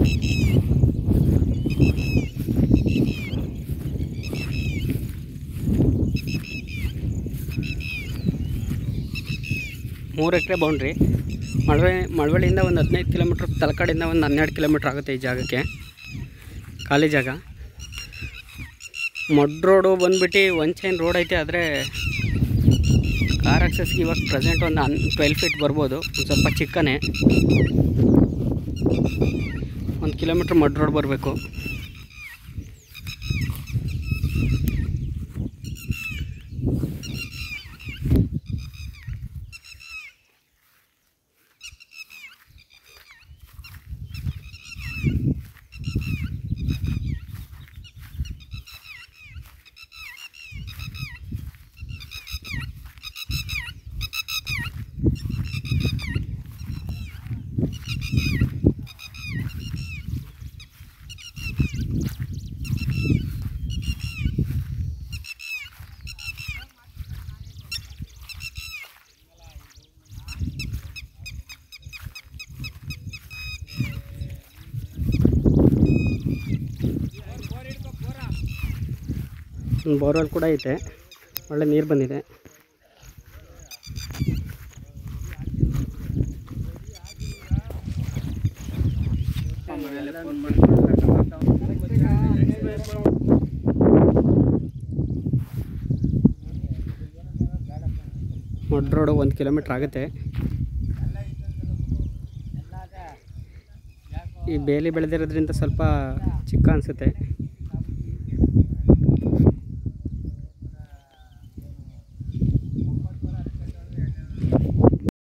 ಮೂರು ಎಕರೆ ಬೌಂಡ್ರಿ ಮಳವೆ ಮಳವಳ್ಳಿಯಿಂದ ಒಂದು ಹದಿನೈದು ಕಿಲೋಮೀಟ್ರ್ ತಲಕಾಡಿಂದ ಒಂದು ಹನ್ನೆರಡು ಕಿಲೋಮೀಟ್ರ್ ಆಗುತ್ತೆ ಈ ಜಾಗಕ್ಕೆ ಖಾಲಿ ಜಾಗ ಮಡ್ ರೋಡು ಬಂದ್ಬಿಟ್ಟು ಒನ್ ಚೈನ್ ರೋಡ್ ಐತೆ ಆದರೆ ಕಾರ್ ಆಕ್ಸಸ್ಗೆ ಇವಾಗ ಪ್ರೆಸೆಂಟ್ ಒಂದು ಹನ್ ಟ್ವೆಲ್ ಫೀಟ್ ಬರ್ಬೋದು ಒಂದು ಸ್ವಲ್ಪ ಚಿಕ್ಕನೇ ಒಂದು ಕಿಲೋಮೀಟ್ರ್ ಮಡ್ ರೋಡ್ ಬರಬೇಕು ಒಂದು ಬೋರ್ವೆಲ್ ಕೂಡ ಐತೆ ಒಳ್ಳೆ ನೀರು ಬಂದಿದೆ ಮಡ್ ರೋಡು ಒಂದು ಕಿಲೋಮೀಟ್ರ್ ಆಗುತ್ತೆ ಈ ಬೇಲಿ ಬೆಳೆದಿರೋದ್ರಿಂದ ಸ್ವಲ್ಪ ಚಿಕ್ಕ ಅನಿಸುತ್ತೆ